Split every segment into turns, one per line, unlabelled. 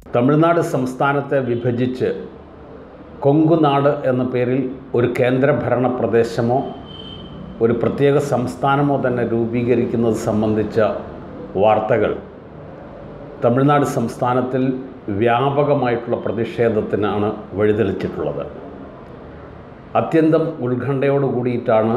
തമിഴ്നാട് സംസ്ഥാനത്തെ വിഭജിച്ച് കൊങ്കുനാട് എന്ന പേരിൽ ഒരു കേന്ദ്രഭരണ പ്രദേശമോ ഒരു പ്രത്യേക സംസ്ഥാനമോ തന്നെ രൂപീകരിക്കുന്നത് സംബന്ധിച്ച വാർത്തകൾ തമിഴ്നാട് സംസ്ഥാനത്തിൽ വ്യാപകമായിട്ടുള്ള പ്രതിഷേധത്തിനാണ് വഴിതെളിച്ചിട്ടുള്ളത് അത്യന്തം ഉത്കണ്ഠയോട് കൂടിയിട്ടാണ്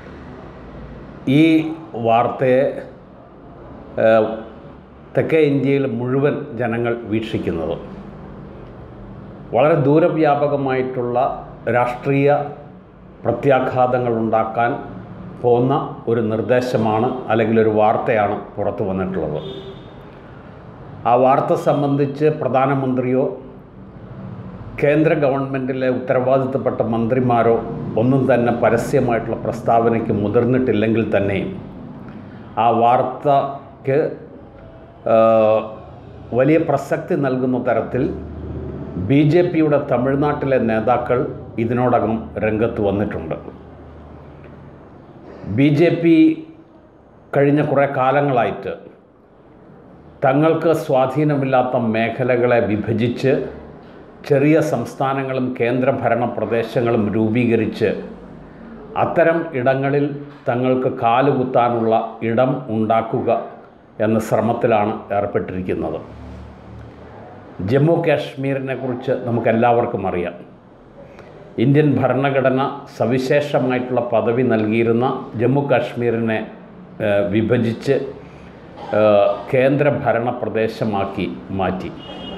ഈ വാർത്തയെ ഏഹ്, തെക്കേ ഇന്ത്യയിൽ മുഴുവൻ ജനങ്ങൾ വീക്ഷിക്കുന്നത് വളരെ ദൂരവ്യാപകമായിട്ടുള്ള രാഷ്ട്രീയ പ്രത്യാഘാതങ്ങൾ ഉണ്ടാക്കാൻ പോകുന്ന ഒരു നിർദ്ദേശമാണ് അല്ലെങ്കിൽ ഒരു വാർത്തയാണ് പുറത്തു വന്നിട്ടുള്ളത് ആ വാർത്ത സംബന്ധിച്ച് പ്രധാനമന്ത്രിയോ കേന്ദ്ര ഗവൺമെൻറ്റിലെ ഉത്തരവാദിത്തപ്പെട്ട മന്ത്രിമാരോ ഒന്നും തന്നെ പരസ്യമായിട്ടുള്ള പ്രസ്താവനയ്ക്ക് മുതിർന്നിട്ടില്ലെങ്കിൽ തന്നെയും ആ വാർത്തയ്ക്ക് ആ, വലിയ പ്രസക്തി നൽകുന്ന തരത്തിൽ ബി ജെ പിയുടെ തമിഴ്നാട്ടിലെ നേതാക്കൾ ഇതിനോടകം രംഗത്ത് വന്നിട്ടുണ്ട് ബി ജെ പി കഴിഞ്ഞ കുറേ കാലങ്ങളായിട്ട് തങ്ങൾക്ക് സ്വാധീനമില്ലാത്ത മേഖലകളെ വിഭജിച്ച് ചെറിയ സംസ്ഥാനങ്ങളും കേന്ദ്രഭരണ പ്രദേശങ്ങളും രൂപീകരിച്ച് അത്തരം ഇടങ്ങളിൽ തങ്ങൾക്ക് കാലുകുത്താനുള്ള ഇടം ഉണ്ടാക്കുക എന്ന ശ്രമത്തിലാണ് ഏർപ്പെട്ടിരിക്കുന്നത് ജമ്മു കാശ്മീരിനെ കുറിച്ച് നമുക്കെല്ലാവർക്കും അറിയാം ഇന്ത്യൻ ഭരണഘടന സവിശേഷമായിട്ടുള്ള പദവി നൽകിയിരുന്ന ജമ്മു കാശ്മീരിനെ ഏഹ്, വിഭജിച്ച് ഏഹ്, കേന്ദ്രഭരണ പ്രദേശമാക്കി മാറ്റി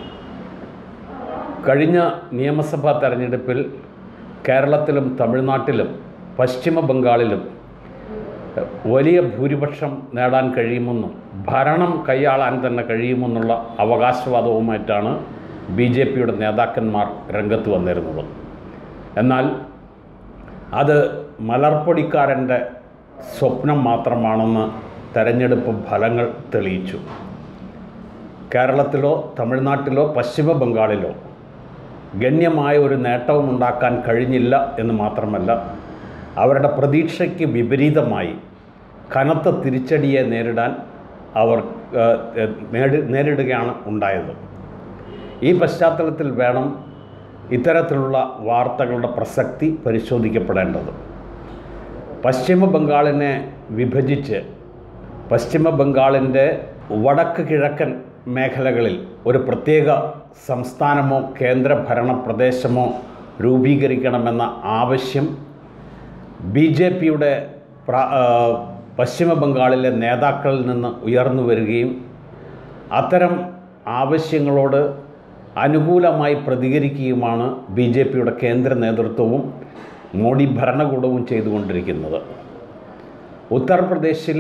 കഴിഞ്ഞ നിയമസഭാ തെരഞ്ഞെടുപ്പിൽ കേരളത്തിലും തമിഴ്നാട്ടിലും പശ്ചിമ ബംഗാളിലും വലിയ ഭൂരിപക്ഷം നേടാൻ കഴിയുമെന്നും ഭരണം കൈയാളാൻ തന്നെ കഴിയുമെന്നുള്ള അവകാശവാദവുമായിട്ടാണ് ബി ജെ പിയുടെ നേതാക്കന്മാർ രംഗത്ത് വന്നിരുന്നത് എന്നാൽ അത് മലർപ്പൊടിക്കാരൻ്റെ സ്വപ്നം മാത്രമാണെന്ന് തെരഞ്ഞെടുപ്പ് ഫലങ്ങൾ തെളിയിച്ചു കേരളത്തിലോ തമിഴ്നാട്ടിലോ പശ്ചിമ ബംഗാളിലോ ഗണ്യമായ ഒരു നേട്ടവും ഉണ്ടാക്കാൻ കഴിഞ്ഞില്ല എന്ന് മാത്രമല്ല അവരുടെ പ്രതീക്ഷയ്ക്ക് വിപരീതമായി കനത്ത തിരിച്ചടിയെ നേരിടാൻ അവർ ഏഹ്, ഏഹ്, നേടി നേരിടുകയാണ് ഉണ്ടായത് ഈ പശ്ചാത്തലത്തിൽ വേണം ഇത്തരത്തിലുള്ള വാർത്തകളുടെ പ്രസക്തി പരിശോധിക്കപ്പെടേണ്ടത് പശ്ചിമ ബംഗാളിനെ വിഭജിച്ച് പശ്ചിമ ബംഗാളിൻ്റെ വടക്ക് കിഴക്കൻ മേഖലകളിൽ ഒരു പ്രത്യേക സംസ്ഥാനമോ കേന്ദ്രഭരണ പ്രദേശമോ രൂപീകരിക്കണമെന്ന ആവശ്യം ബി ജെ പിയുടെ പശ്ചിമ ബംഗാളിലെ നേതാക്കളിൽ നിന്ന് ഉയർന്നു വരികയും അത്തരം ആവശ്യങ്ങളോട് അനുകൂലമായി പ്രതികരിക്കുകയുമാണ് ബി ജെ പിയുടെ കേന്ദ്ര നേതൃത്വവും മോഡി ഭരണകൂടവും ചെയ്തുകൊണ്ടിരിക്കുന്നത് ഉത്തർപ്രദേശിൽ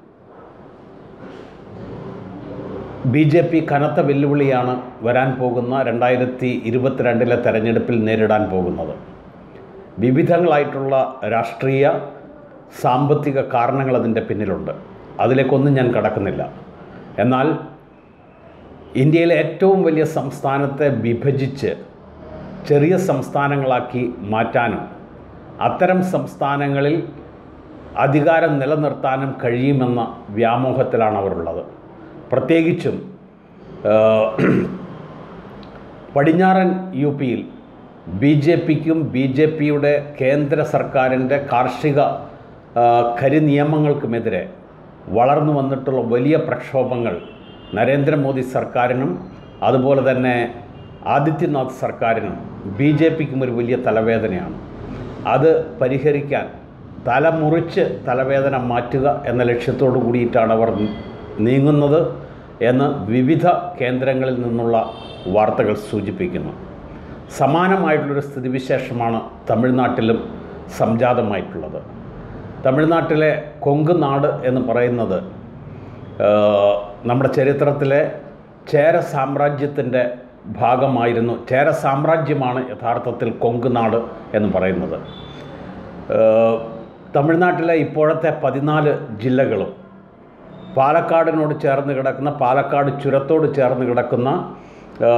ബി ജെ പി കനത്ത വെല്ലുവിളിയാണ് വരാൻ പോകുന്ന രണ്ടായിരത്തി ഇരുപത്തിരണ്ടിലെ തെരഞ്ഞെടുപ്പിൽ നേരിടാൻ പോകുന്നത് വിവിധങ്ങളായിട്ടുള്ള രാഷ്ട്രീയ സാമ്പത്തിക കാരണങ്ങൾ അതിൻ്റെ പിന്നിലുണ്ട് അതിലേക്കൊന്നും ഞാൻ കടക്കുന്നില്ല എന്നാൽ ഇന്ത്യയിലെ ഏറ്റവും വലിയ സംസ്ഥാനത്തെ വിഭജിച്ച് ചെറിയ സംസ്ഥാനങ്ങളാക്കി മാറ്റാനും അത്തരം സംസ്ഥാനങ്ങളിൽ അധികാരം നിലനിർത്താനും കഴിയുമെന്ന വ്യാമോഹത്തിലാണ് അവരുള്ളത് പ്രത്യേകിച്ചും ഏഹ്, പടിഞ്ഞാറൻ യു പിയിൽ ബി ജെ പിക്കും ബി ജെ പിയുടെ കേന്ദ്ര സർക്കാരിൻ്റെ കാർഷിക ആ, കരിനിയമങ്ങൾക്കുമെതിരെ വളർന്നു വന്നിട്ടുള്ള വലിയ പ്രക്ഷോഭങ്ങൾ നരേന്ദ്രമോദി സർക്കാരിനും അതുപോലെ തന്നെ ആദിത്യനാഥ് സർക്കാരിനും ബി ജെ പിക്കും ഒരു വലിയ തലവേദനയാണ് അത് പരിഹരിക്കാൻ തലമുറിച്ച് തലവേദന മാറ്റുക എന്ന ലക്ഷ്യത്തോടു കൂടിയിട്ടാണ് അവർ നീങ്ങുന്നത് എന്ന് വിവിധ കേന്ദ്രങ്ങളിൽ നിന്നുള്ള വാർത്തകൾ സൂചിപ്പിക്കുന്നു സമാനമായിട്ടുള്ളൊരു സ്ഥിതിവിശേഷമാണ് തമിഴ്നാട്ടിലും സംജാതമായിട്ടുള്ളത് തമിഴ്നാട്ടിലെ കൊങ്ക് നാട് എന്ന് പറയുന്നത് ആ, നമ്മുടെ ചരിത്രത്തിലെ ചേര സാമ്രാജ്യത്തിൻ്റെ ഭാഗമായിരുന്നു ചേര സാമ്രാജ്യമാണ് യഥാർത്ഥത്തിൽ കൊങ്ക് നാട് എന്ന് പറയുന്നത് ആ, തമിഴ്നാട്ടിലെ ഇപ്പോഴത്തെ പതിനാല് ജില്ലകളും പാലക്കാടിനോട് ചേർന്ന് കിടക്കുന്ന പാലക്കാട് ചുരത്തോട് ചേർന്ന് കിടക്കുന്ന ആ,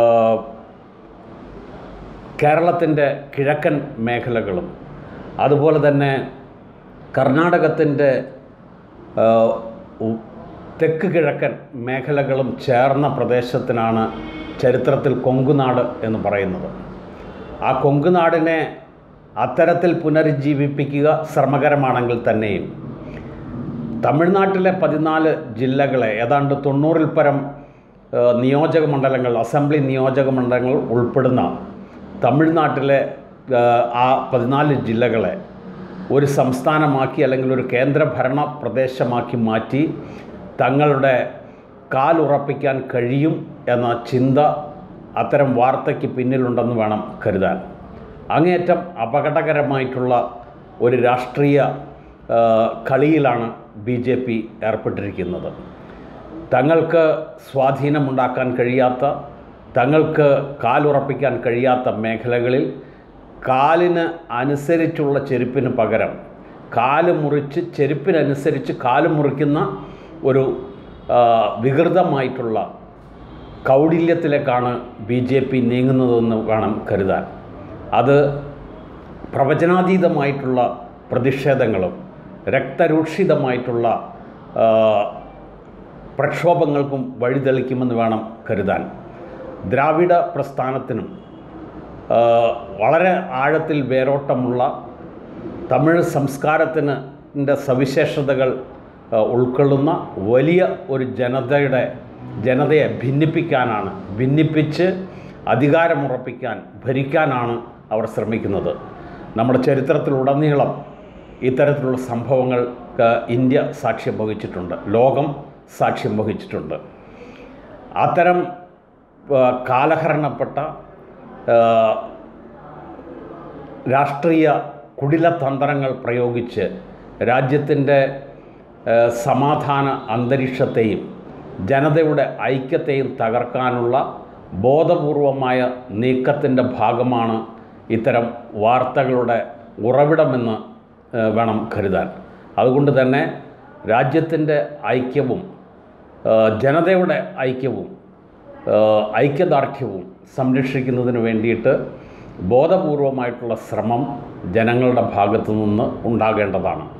കേരളത്തിൻ്റെ കിഴക്കൻ മേഖലകളും അതുപോലെ തന്നെ കർണാടകത്തിൻ്റെ ആ, ഉ- തെക്ക് കിഴക്കൻ മേഖലകളും ചേർന്ന പ്രദേശത്തിനാണ് ചരിത്രത്തിൽ കൊങ്കുനാട് എന്ന് പറയുന്നത് ആ കൊങ്കുനാടിനെ അത്തരത്തിൽ പുനരുജ്ജീവിപ്പിക്കുക ശ്രമകരമാണെങ്കിൽ തന്നെയും തമിഴ്നാട്ടിലെ പതിനാല് ജില്ലകളെ ഏതാണ്ട് തൊണ്ണൂറിൽ പരം ഏഹ്, നിയോജക മണ്ഡലങ്ങൾ അസംബ്ലി നിയോജക മണ്ഡലങ്ങൾ ഉൾപ്പെടുന്ന തമിഴ്നാട്ടിലെ ഏഹ്, ആ പതിനാല് ജില്ലകളെ ഒരു സംസ്ഥാനമാക്കി അല്ലെങ്കിൽ ഒരു കേന്ദ്രഭരണ പ്രദേശമാക്കി മാറ്റി തങ്ങളുടെ കാലുറപ്പിക്കാൻ കഴിയും എന്ന ചിന്ത അത്തരം വാർത്തയ്ക്ക് പിന്നിലുണ്ടെന്ന് വേണം കരുതാൻ അങ്ങേയറ്റം അപകടകരമായിട്ടുള്ള ഒരു രാഷ്ട്രീയ ആ, കളിയിലാണ് ബി ജെ പി ഏർപ്പെട്ടിരിക്കുന്നത് തങ്ങൾക്ക് സ്വാധീനമുണ്ടാക്കാൻ കഴിയാത്ത തങ്ങൾക്ക് കാലുറപ്പിക്കാൻ കഴിയാത്ത മേഖലകളിൽ കാലിന് അനുസരിച്ചുള്ള ചെരുപ്പിന് പകരം കാല് മുറിച്ച് ചെരുപ്പിനനുസരിച്ച് കാല് മുറിക്കുന്ന ഒരു ആ, വികൃതമായിട്ടുള്ള കൗടില്യത്തിലേക്കാണ് ബി ജെ പി നീങ്ങുന്നതെന്ന് വേണം കരുതാൻ അത് പ്രവചനാതീതമായിട്ടുള്ള പ്രതിഷേധങ്ങളും രക്തരൂക്ഷിതമായിട്ടുള്ള ആ, പ്രക്ഷോഭങ്ങൾക്കും വഴിതെളിക്കുമെന്ന് വേണം കരുതാൻ ദ്രാവിഡ പ്രസ്ഥാനത്തിനും ആ, വളരെ ആഴത്തിൽ വേരോട്ടമുള്ള തമിഴ് സംസ്കാരത്തിന് ൻ്റെ സവിശേഷതകൾ ആ, ഉൾക്കൊള്ളുന്ന വലിയ ഒരു ജനതയുടെ ജനതയെ ഭിന്നിപ്പിക്കാനാണ് ഭിന്നിപ്പിച്ച് അധികാരമുറപ്പിക്കാൻ ഭരിക്കാനാണ് അവർ ശ്രമിക്കുന്നത് നമ്മുടെ ചരിത്രത്തിലുടനീളം ഇത്തരത്തിലുള്ള സംഭവങ്ങൾക്ക് ഇന്ത്യ സാക്ഷ്യം വഹിച്ചിട്ടുണ്ട് ലോകം സാക്ഷ്യം വഹിച്ചിട്ടുണ്ട് അത്തരം ആ, കാലഹരണപ്പെട്ട ആ, രാഷ്ട്രീയ കുടിലതന്ത്രങ്ങൾ പ്രയോഗിച്ച് രാജ്യത്തിൻ്റെ ഏഹ്, സമാധാന അന്തരീക്ഷത്തെയും ജനതയുടെ ഐക്യത്തെയും തകർക്കാനുള്ള ബോധപൂർവമായ നീക്കത്തിൻ്റെ ഭാഗമാണ് ഇത്തരം വാർത്തകളുടെ ഉറവിടമെന്ന് ഏഹ്, വേണം കരുതാൻ അതുകൊണ്ട് തന്നെ രാജ്യത്തിൻ്റെ ഐക്യവും ഏഹ്, ജനതയുടെ ഐക്യവും ഏഹ്, ഐക്യദാർഢ്യവും സംരക്ഷിക്കുന്നതിന് വേണ്ടിയിട്ട് ബോധപൂർവമായിട്ടുള്ള ശ്രമം ജനങ്ങളുടെ ഭാഗത്തു നിന്ന് ഉണ്ടാകേണ്ടതാണ്